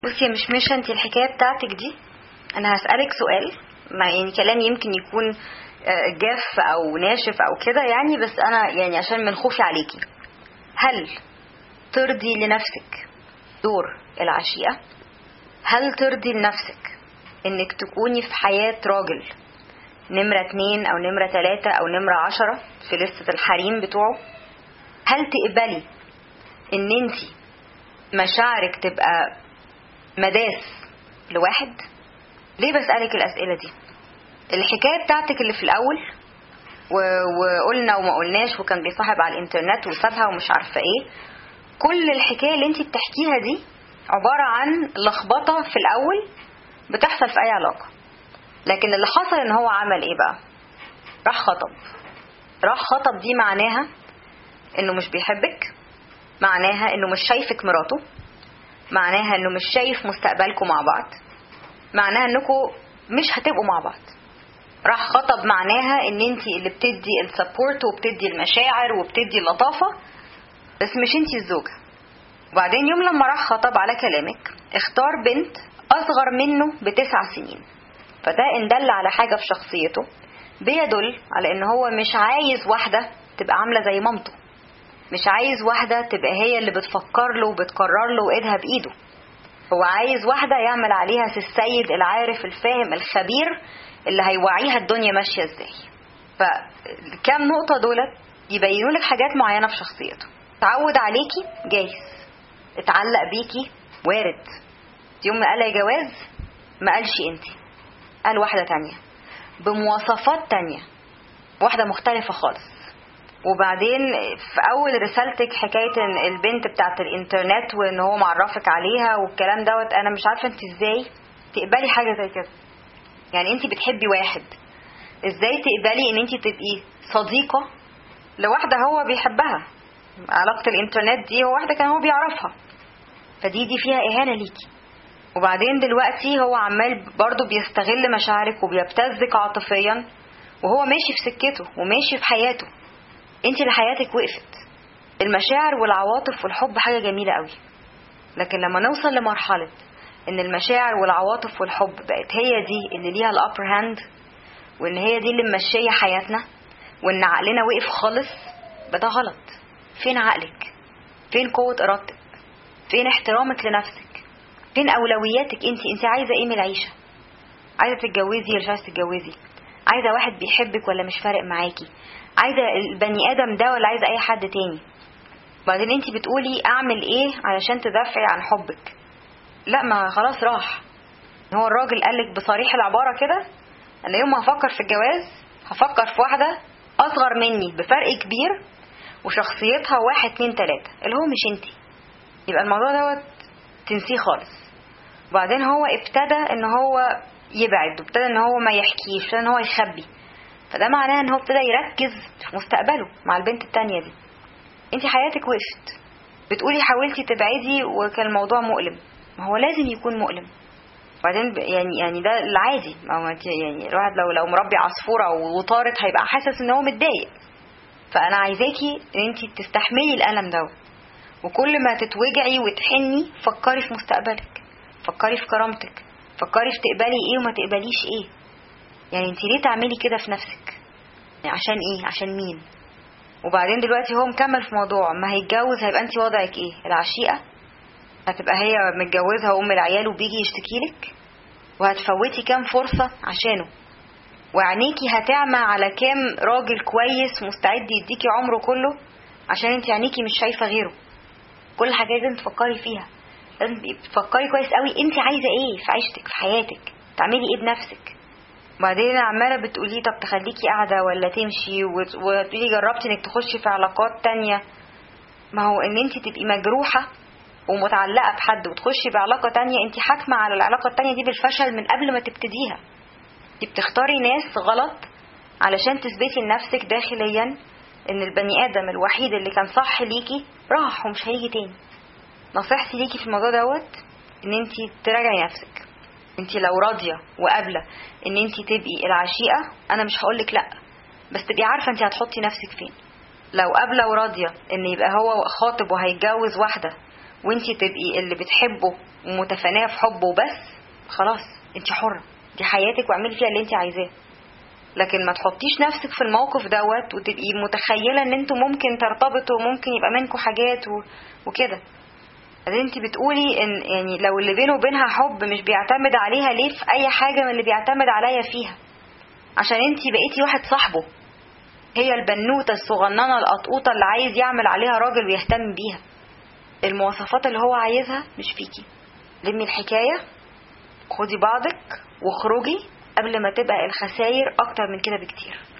بصي مش مش انت الحكايه بتاعتك دي انا هسالك سؤال ما يعني كلامي يمكن يكون آه، جاف او ناشف او كده يعني بس انا يعني عشان من خوفي عليكي هل ترضي لنفسك دور العشيقه هل ترضي لنفسك انك تكوني في حياه راجل نمرة اتنين او نمرة تلاتة او نمرة عشرة في لستة الحريم بتوعه هل تقبلي ان انت مشاعرك تبقى مداس لواحد ليه بسألك الأسئلة دي الحكاية بتاعتك اللي في الأول و... وقلنا وما قلناش وكان بيصاحب على الإنترنت وسابها ومش عارفة إيه كل الحكاية اللي انت بتحكيها دي عبارة عن لخبطة في الأول بتحصل في أي علاقة لكن اللي حصل إن هو عمل إيه بقى راح خطب راح خطب دي معناها إنه مش بيحبك معناها إنه مش شايفك مراته معناها انه مش شايف مستقبلكم مع بعض معناها انكم مش هتبقوا مع بعض راح خطب معناها ان انت اللي بتدي السبورت وبتدي المشاعر وبتدي اللطافة بس مش انت الزوجة وبعدين يوم لما راح خطب على كلامك اختار بنت اصغر منه بتسع سنين فده ان دل على حاجة في شخصيته بيدل على ان هو مش عايز واحدة تبقى عاملة زي مامته مش عايز واحدة تبقى هي اللي بتفكر له وبتقرر له وإيدها بإيده هو عايز واحدة يعمل عليها السيد العارف الفاهم الخبير اللي هيوعيها الدنيا ماشية ازاي فكام نقطة دولت يبينوا لك حاجات معينة في شخصيته تعود عليكي جايز اتعلق بيكي وارد يوم ما قال يا جواز ما قالش انت قال واحدة تانية بمواصفات تانية واحدة مختلفة خالص وبعدين في اول رسالتك حكايه ان البنت بتاعت الانترنت وان هو معرفك عليها والكلام دوت انا مش عارفه انت ازاي تقبلي حاجه زي كده يعني انت بتحبي واحد ازاي تقبلي ان انت تبقي صديقه لواحده هو بيحبها علاقه الانترنت دي هو واحده كان هو بيعرفها فدي دي فيها اهانه ليكي وبعدين دلوقتي هو عمال برضه بيستغل مشاعرك وبيبتزك عاطفيا وهو ماشي في سكته وماشي في حياته انت اللي حياتك وقفت المشاعر والعواطف والحب حاجة جميلة قوي لكن لما نوصل لمرحلة ان المشاعر والعواطف والحب بقت هي دي اللي ليها الابر هاند وان هي دي اللي ممشية حياتنا وان عقلنا وقف خالص ده غلط فين عقلك فين قوة ارادتك فين احترامك لنفسك فين اولوياتك انت انت عايزة ايه من العيشة عايزة تتجوزي ولا مش عايزة تتجوزي عايزة واحد بيحبك ولا مش فارق معاكي عايزة البني ادم ده ولا عايزة اي حد تاني بعدين انت بتقولي اعمل ايه علشان تدافعي عن حبك لا ما خلاص راح هو الراجل قالك بصريح العبارة كده انا يوم ما هفكر في الجواز هفكر في واحدة اصغر مني بفرق كبير وشخصيتها واحد اتنين تلاتة اللي هو مش انتي يبقى الموضوع دوت تنسيه خالص وبعدين هو ابتدى ان هو يبعد وابتدى ان هو ما يحكيش ابتدى ان هو يخبي فده معناه ان هو ابتدى يركز في مستقبله مع البنت التانية دي انت حياتك وقفت بتقولي حاولتي تبعدي وكان الموضوع مؤلم ما هو لازم يكون مؤلم وبعدين يعني يعني ده العادي ما هو يعني الواحد لو لو مربي عصفوره وطارت هيبقى حاسس ان هو متضايق فانا عايزاكي ان انت تستحملي الالم دوت وكل ما تتوجعي وتحني فكري في مستقبلك فكري في كرامتك فكري في تقبلي ايه وما تقبليش ايه يعني انت ليه تعملي كده في نفسك يعني عشان ايه عشان مين وبعدين دلوقتي هو مكمل في موضوع ما هيتجوز هيبقى انت وضعك ايه العشيقه هتبقى هي متجوزها وام العيال وبيجي يشتكيلك وهتفوتي كام فرصه عشانه وعينيكي هتعمى على كام راجل كويس مستعد يديكي عمره كله عشان انت عينيكي مش شايفه غيره كل الحاجات لازم تفكري فيها لازم تفكري كويس قوي انت عايزه ايه في عيشتك في حياتك تعملي ايه بنفسك وبعدين عماله بتقولي طب تخليكي قاعده ولا تمشي وتقولي جربتي انك تخشي في علاقات تانية ما هو ان انت تبقي مجروحه ومتعلقه بحد وتخشي بعلاقه تانية انت حاكمه على العلاقه التانية دي بالفشل من قبل ما تبتديها انت بتختاري ناس غلط علشان تثبتي لنفسك داخليا ان البني ادم الوحيد اللي كان صح ليكي راح ومش هيجي تاني نصيحتي ليكي في الموضوع دوت ان انت تراجعي نفسك انت لو راضيه وقابله ان انت تبقي العشيقه انا مش هقولك لا بس تبقي عارفه انت هتحطي نفسك فين لو قابله وراضيه ان يبقى هو خاطب وهيتجوز واحده وانت تبقي اللي بتحبه ومتفانيه في حبه وبس خلاص انت حره دي حياتك واعملي فيها اللي انت عايزاه لكن ما تحطيش نفسك في الموقف دوت وتبقي متخيله ان انتوا ممكن ترتبطوا وممكن يبقى منكم حاجات و... وكده انت بتقولي ان يعني لو اللي بينه وبينها حب مش بيعتمد عليها ليه في اي حاجه من اللي بيعتمد عليا فيها عشان انت بقيتي واحد صاحبه هي البنوته الصغننه القطقوطه اللي عايز يعمل عليها راجل ويهتم بيها المواصفات اللي هو عايزها مش فيكي لمي الحكايه خدي بعضك واخرجي قبل ما تبقى الخساير اكتر من كده بكتير